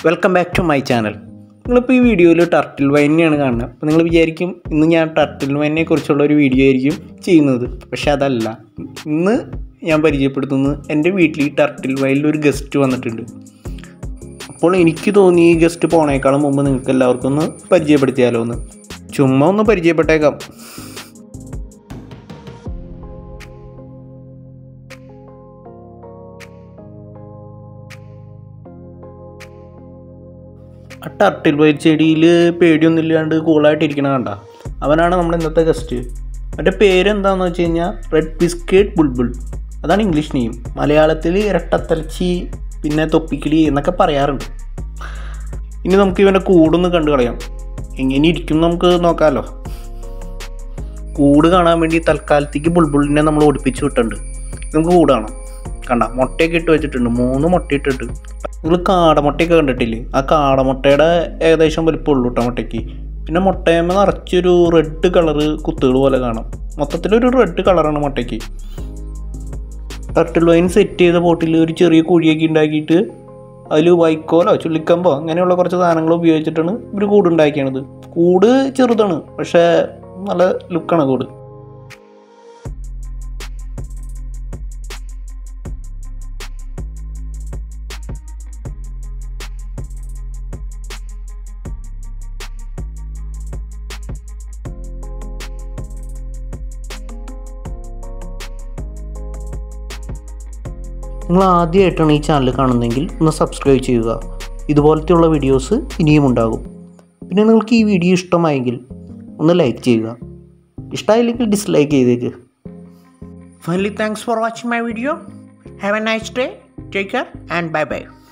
welcome back to my channel നിങ്ങളിപ്പോൾ ഈ വീഡിയോയിൽ ടർട്ടിൽ വൈനെയാണ് കാണുന്നത് അപ്പോൾ നിങ്ങൾ വിചാരിക്കും ഇന്ന് ഞാൻ ടർട്ടിൽ വൈനെ കുറിച്ചുള്ള ഒരു വീഡിയോ ആയിരിക്കും ചെയ്യുന്നത് പക്ഷെ അതല്ല ഇന്ന് ഞാൻ പരിചയപ്പെടുത്തുന്നത് എൻ്റെ വീട്ടിൽ ഈ ടർട്ടിൽ വൈനിൽ ഒരു ഗസ്റ്റ് വന്നിട്ടുണ്ട് അപ്പോൾ എനിക്ക് തോന്നി ഈ ഗസ്റ്റ് പോണേക്കാളും മുമ്പ് നിങ്ങൾക്ക് എല്ലാവർക്കും ഒന്ന് പരിചയപ്പെടുത്തിയാലോ ഒന്ന് ചുമ്മാ ഒന്ന് പരിചയപ്പെട്ടേക്കാം ആ ടർട്ടിൽ വൈറ്റ് ചെടിയിൽ പേടിയൊന്നും ഇല്ലാണ്ട് കൂളായിട്ട് ഇരിക്കണ കണ്ട അവനാണ് നമ്മുടെ ഇന്നത്തെ ഗസ്റ്റ് അവൻ്റെ പേരെന്താണെന്ന് വെച്ച് കഴിഞ്ഞാൽ റെഡ് ബിസ്ക്കറ്റ് ബുൾബുൾ അതാണ് ഇംഗ്ലീഷ് നെയിം മലയാളത്തിൽ ഇരട്ടത്തലച്ചി പിന്നെ തൊപ്പിക്കിളി എന്നൊക്കെ പറയാറുണ്ട് ഇനി നമുക്ക് ഇവൻ്റെ കൂടൊന്ന് കണ്ടു കളയാം എങ്ങനെ ഇരിക്കും നമുക്ക് നോക്കാമല്ലോ കൂട് കാണാൻ വേണ്ടി തൽക്കാലത്തേക്ക് ബുൾബുളിനെ നമ്മൾ ഒടിപ്പിച്ച് വിട്ടുണ്ട് നമുക്ക് കൂട് കാണാം കണ്ട മുട്ടയൊക്കെ ഇട്ട് വെച്ചിട്ടുണ്ട് മൂന്ന് മുട്ട ഇട്ടിട്ട് നിങ്ങൾ കാടമുട്ടയൊക്കെ കണ്ടിട്ടില്ലേ ആ കാടമുട്ടയുടെ ഏകദേശം വലിപ്പമുള്ളൂ കേട്ടോ മുട്ടയ്ക്ക് പിന്നെ മുട്ടയമ്മ നിറച്ചൊരു റെഡ് കളറ് കുത്തുകൾ പോലെ കാണാം മൊത്തത്തിലൊരു റെഡ് കളറാണ് മുട്ടയ്ക്ക് ടർട്ടിൽ വൈൻ സെറ്റ് ചെയ്ത ബോട്ടിൽ ഒരു ചെറിയ കുഴിയൊക്കെ ഉണ്ടാക്കിയിട്ട് അതിൽ വൈക്കോലോ ചുള്ളിക്കമ്പോ അങ്ങനെയുള്ള കുറച്ച് സാധനങ്ങൾ ഉപയോഗിച്ചിട്ടാണ് ഇവർ കൂട് ഉണ്ടാക്കിയത് കൂട് ചെറുതാണ് പക്ഷേ നല്ല ലുക്കാണ് കൂട് നിങ്ങൾ ആദ്യമായിട്ടാണ് ഈ ചാനൽ കാണുന്നതെങ്കിൽ ഒന്ന് സബ്സ്ക്രൈബ് ചെയ്യുക ഇതുപോലത്തെയുള്ള വീഡിയോസ് ഇനിയും ഉണ്ടാകും പിന്നെ നിങ്ങൾക്ക് ഈ വീഡിയോ ഇഷ്ടമായെങ്കിൽ ഒന്ന് ലൈക്ക് ചെയ്യുക ഇഷ്ടമായില്ലെങ്കിൽ ഡിസ്ലൈക്ക് ചെയ്തേക്ക് finally thanks for watching my video have a nice day take care and bye by